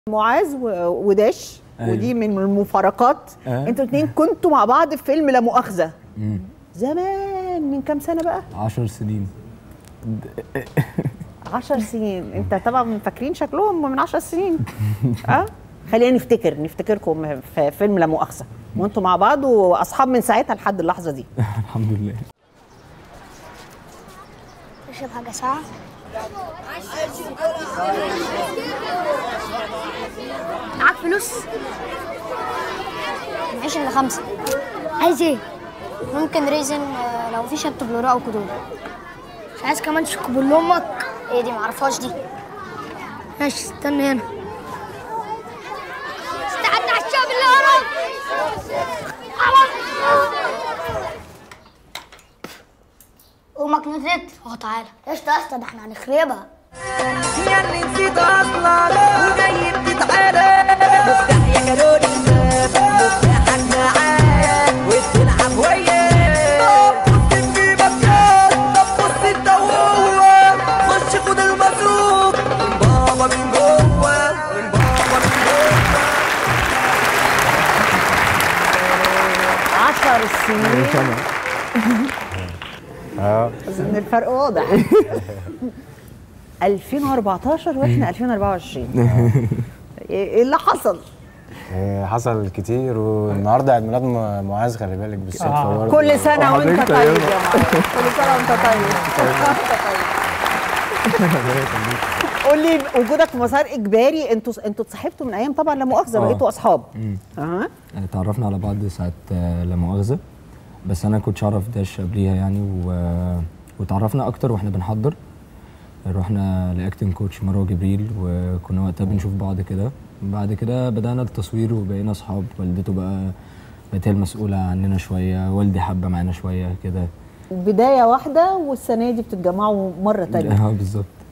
معاذ و- وداش أيوة. ودي من المفارقات آه. انتوا الاثنين كنتوا مع بعض في فيلم لا مؤاخذه مم. زمان من كام سنه بقى عشر سنين عشر سنين انت طبعا فاكرين شكلهم من عشر سنين اه خلينا نفتكر نفتكركم في فيلم لا مؤاخذه وانتوا مع بعض واصحاب من ساعتها لحد اللحظه دي الحمد لله تشرب حاجة ساعة؟ معاك فلوس؟ معيش إلا خمسة عايز إيه؟ ممكن ريزن آه، لو في شط بلوراء أو كدور مش عايز كمان شوكوبول لأمك؟ إيه دي معرفهاش دي ماشي استنى هنا استعد على الشعب اللي وراك امك نزلت اه تعالى قشطة قشطة ده احنا هنخربها ياللي نسيت اصلك وجاي بتتعالى مفتاح يا كارولي مفتاحك معايا وتلعب وياه بص في بكات طب بص انت وهو خش خد المسروق من بابا من جوه من بابا من جوه عشر سنين اه ان الفرق واضح 2014 واحنا 2024 ايه اللي حصل؟ إيه، حصل كتير والنهارده عيد ميلاد م- معاذ خلي بالك بالصدفه برضه كل سنه وانت وحضرتك طيب طيبة. يا معاذ كل سنه وانت طيب وانت طيب قول لي وجودك في مسار اجباري انتوا انتوا اتصاحبتوا من ايام طبعا لا مؤاخذه آه. بقيتوا اصحاب مم. اها اتعرفنا على بعض ساعة آه، لا مؤاخذة بس أنا كنتش أعرف داش قبليها يعني و... وتعرفنا أكتر وإحنا بنحضر رحنا لأكتنج كوتش مروة جبريل وكنا وقتها بنشوف بعض كده بعد كده بدأنا التصوير وبقينا أصحاب والدته بقى بقت هي المسؤولة عننا شوية والدي حبة معانا شوية كده بدايه واحده والسنه دي بتتجمعوا مره تانية اه بالظبط